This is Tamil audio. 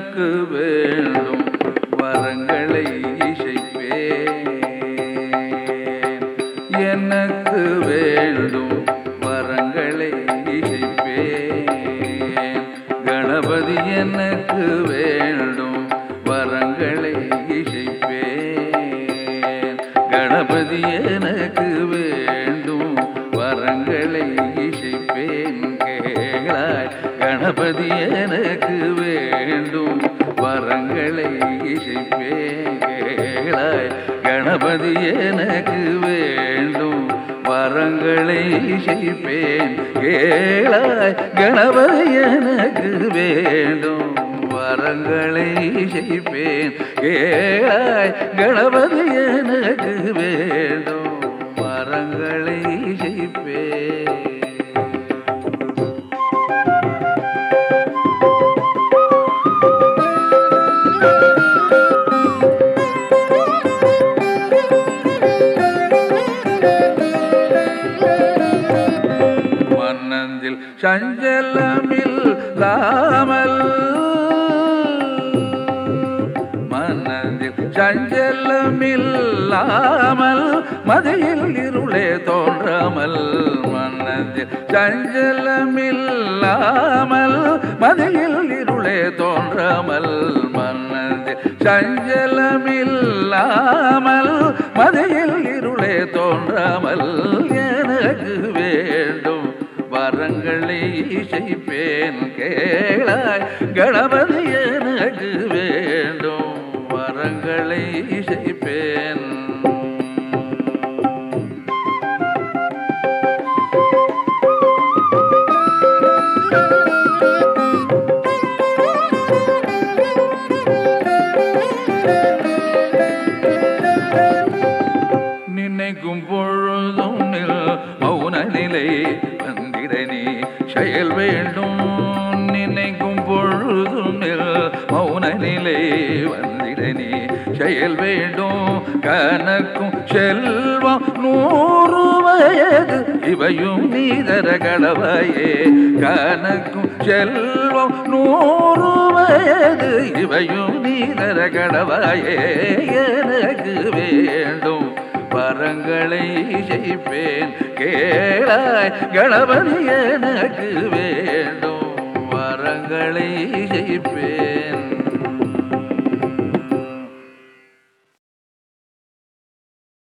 எனக்கு வேண்டும் வரங்களை இசைப்பேன் எனக்கு வேண்டும் வரங்களை இசைப்பேன் கணபதி எனக்கு வேண்டும் வரங்களை இசைப்பேன் கணபதி எனக்கு வேண்டும் வரங்களை இசைப்பேன் கேளாய் கணபதி எனக்கு வேண்டும் வரங்களை இசைப்பேன் கேளாய் கணபதி எனக்கு வேண்டும் வரங்களை இசைப்பேன் கேளாய் கணபதி எனக்கு வேண்டும் வரங்களை இசைப்பேன் கேளாய் கணபதி எனக்கு வேண்டும் வரங்களை இசைப்பேன் மன்னந்தில் சஞ்சலமில்லாமல் மன்னந்தில் சஞ்சலமில்லாமல் மதியில் இருளே தோன்றாமல் மன்னந்தில் சஞ்சலமில்லாமல் மதியில் இருளே தோன்றாமல் மன்னந்தில் சஞ்சலமில்லாமல் மதியில் இருளே தோன்றாமல் எனக்கு வேண்டும் வரங்களை இசைப்பேன் கேளாய் கணபதி எனக்கு வேண்டும் வரங்களை இசைப்பேன் நினைக்கும் பொழுதும் நில் மௌன நிலை வந்திட நீ செயல் வேண்டும் நினைக்கும் பொழுதும் நில் மௌன நிலை வந்திட நீ செயல் வேண்டும் கனக்கும் செல்வம் நூறு வயது இவையும் நீதர கடவையே கனக்கும் செல்வம் நூறு வயது இவையும் நீதர கடவாயே எனக்கு வேண்டும் வரங்களை செய்ப்பேன் கேளாய் கணபதி எனக்கு வேண்டும் வரங்களை செய்ப்பேன்